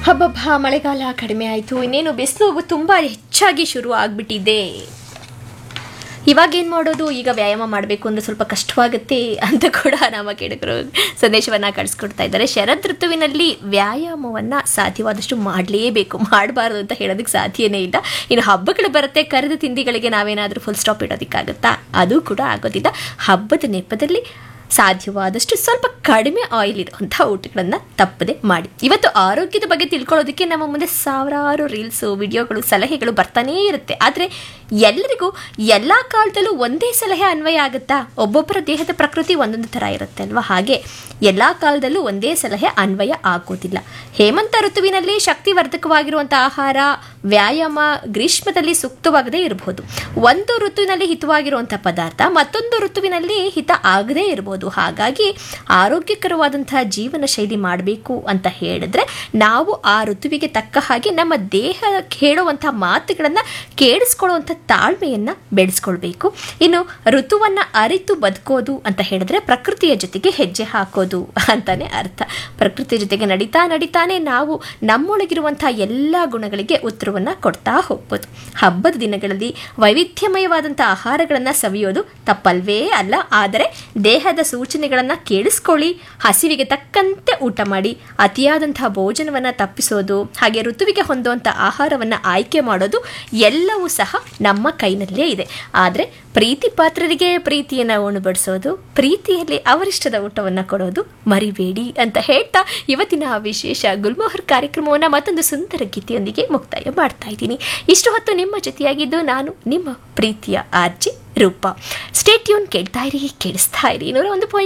ಹಬ್ಬಬ್ಬ ಮಳೆಗಾಲ ಕಡಿಮೆ ಆಯಿತು ಇನ್ನೇನು ಬಿಸಿಲು ತುಂಬ ಹೆಚ್ಚಾಗಿ ಶುರು ಆಗಿಬಿಟ್ಟಿದೆ ಇವಾಗ ಏನು ಮಾಡೋದು ಈಗ ವ್ಯಾಯಾಮ ಮಾಡಬೇಕು ಅಂದರೆ ಸ್ವಲ್ಪ ಕಷ್ಟವಾಗುತ್ತೆ ಅಂತ ಕೂಡ ನಮ್ಮ ಕೇಳಿಕರು ಸಂದೇಶವನ್ನು ಕಳಿಸ್ಕೊಡ್ತಾ ಇದ್ದಾರೆ ಶರದ್ ಋತುವಿನಲ್ಲಿ ವ್ಯಾಯಾಮವನ್ನು ಸಾಧ್ಯವಾದಷ್ಟು ಮಾಡಲೇಬೇಕು ಮಾಡಬಾರ್ದು ಅಂತ ಹೇಳೋದಕ್ಕೆ ಸಾಧ್ಯನೇ ಇಲ್ಲ ಇನ್ನು ಹಬ್ಬಗಳು ಬರುತ್ತೆ ಕರೆದ ತಿಂಡಿಗಳಿಗೆ ನಾವೇನಾದರೂ ಫುಲ್ ಸ್ಟಾಪ್ ಇಡೋದಕ್ಕಾಗುತ್ತಾ ಅದು ಕೂಡ ಆಗೋದಿಲ್ಲ ಹಬ್ಬದ ನೆಪದಲ್ಲಿ ಸಾಧ್ಯವಾದಷ್ಟು ಸ್ವಲ್ಪ ಕಡಿಮೆ ಆಯಿಲ್ ಇರುವಂಥ ಊಟಗಳನ್ನು ತಪ್ಪದೆ ಮಾಡಿ ಇವತ್ತು ಆರೋಗ್ಯದ ಬಗ್ಗೆ ತಿಳ್ಕೊಳ್ಳೋದಕ್ಕೆ ನಮ್ಮ ಮುಂದೆ ಸಾವಿರಾರು ರೀಲ್ಸು ವಿಡಿಯೋಗಳು ಸಲಹೆಗಳು ಬರ್ತಾನೇ ಇರುತ್ತೆ ಆದರೆ ಎಲ್ಲರಿಗೂ ಎಲ್ಲ ಕಾಲದಲ್ಲೂ ಒಂದೇ ಸಲಹೆ ಅನ್ವಯ ಆಗುತ್ತಾ ಒಬ್ಬೊಬ್ಬರ ದೇಹದ ಪ್ರಕೃತಿ ಒಂದೊಂದು ಥರ ಇರುತ್ತೆ ಅಲ್ವಾ ಹಾಗೆ ಎಲ್ಲ ಕಾಲದಲ್ಲೂ ಒಂದೇ ಸಲಹೆ ಅನ್ವಯ ಆಗೋದಿಲ್ಲ ಹೇಮಂತ ಋತುವಿನಲ್ಲಿ ಶಕ್ತಿವರ್ಧಕವಾಗಿರುವಂಥ ಆಹಾರ ವ್ಯಾಯಾಮ ಗ್ರೀಷ್ಮದಲ್ಲಿ ಸೂಕ್ತವಾಗದೇ ಇರಬಹುದು ಒಂದು ಋತುವಿನಲ್ಲಿ ಹಿತವಾಗಿರುವಂಥ ಪದಾರ್ಥ ಮತ್ತೊಂದು ಋತುವಿನಲ್ಲಿ ಹಿತ ಆಗದೇ ಇರಬಹುದು ಹಾಗಾಗಿ ಆರೋಗ್ಯಕರವಾದಂತಹ ಜೀವನ ಶೈಲಿ ಮಾಡಬೇಕು ಅಂತ ಹೇಳಿದ್ರೆ ನಾವು ಆ ಋತುವಿಗೆ ತಕ್ಕ ಹಾಗೆ ನಮ್ಮ ದೇಹ ಹೇಳುವಂಥ ಮಾತುಗಳನ್ನು ಕೇಳಿಸ್ಕೊಳ್ಳುವಂಥ ತಾಳ್ಮೆಯನ್ನು ಬೆಳೆಸ್ಕೊಳ್ಬೇಕು ಇನ್ನು ಋತುವನ್ನ ಅರಿತು ಬದುಕೋದು ಅಂತ ಹೇಳಿದ್ರೆ ಪ್ರಕೃತಿಯ ಜೊತೆಗೆ ಹೆಜ್ಜೆ ಹಾಕೋದು ಅಂತಾನೆ ಅರ್ಥ ಪ್ರಕೃತಿಯ ಜೊತೆಗೆ ನಡೀತಾ ನಡೀತಾನೆ ನಾವು ನಮ್ಮೊಳಗಿರುವಂತಹ ಎಲ್ಲ ಗುಣಗಳಿಗೆ ಉತ್ತರವನ್ನ ಕೊಡ್ತಾ ಹೋಗ್ಬೋದು ಹಬ್ಬದ ದಿನಗಳಲ್ಲಿ ವೈವಿಧ್ಯಮಯವಾದಂಥ ಆಹಾರಗಳನ್ನು ಸವಿಯೋದು ತಪ್ಪಲ್ವೇ ಅಲ್ಲ ಆದರೆ ದೇಹದ ಸೂಚನೆಗಳನ್ನು ಕೇಳಿಸ್ಕೊಳ್ಳಿ ಹಸಿವಿಗೆ ತಕ್ಕಂತೆ ಊಟ ಮಾಡಿ ಅತಿಯಾದಂತಹ ಭೋಜನವನ್ನು ತಪ್ಪಿಸೋದು ಹಾಗೆ ಋತುವಿಗೆ ಹೊಂದುವಂಥ ಆಹಾರವನ್ನು ಆಯ್ಕೆ ಮಾಡೋದು ಎಲ್ಲವೂ ಸಹ ನಮ್ಮ ಕೈನಲ್ಲೇ ಇದೆ ಆದರೆ ಪ್ರೀತಿ ಪಾತ್ರರಿಗೆ ಪ್ರೀತಿಯನ್ನು ಉಣಬಡಿಸೋದು ಪ್ರೀತಿಯಲ್ಲಿ ಅವರಿಷ್ಟದ ಊಟವನ್ನು ಕೊಡೋದು ಮರಿಬೇಡಿ ಅಂತ ಹೇಳ್ತಾ ಇವತ್ತಿನ ಆ ವಿಶೇಷ ಗುಲ್ಮೋಹರ್ ಕಾರ್ಯಕ್ರಮವನ್ನು ಮತ್ತೊಂದು ಸುಂದರ ಗೀತೆಯೊಂದಿಗೆ ಮುಕ್ತಾಯ ಮಾಡ್ತಾ ಇದ್ದೀನಿ ಇಷ್ಟು ಹೊತ್ತು ನಿಮ್ಮ ಜೊತೆಯಾಗಿದ್ದು ನಾನು ನಿಮ್ಮ ಪ್ರೀತಿಯ ಆರ್ಜಿ ರೂಪ ಸ್ಟೇಟ್ಯೂನ್ ಕೇಳ್ತಾ ಇರಿ ಕೇಳಿಸ್ತಾ ಇರಿ ನೂರ ಒಂದು ಪಾಯಿಂಟ್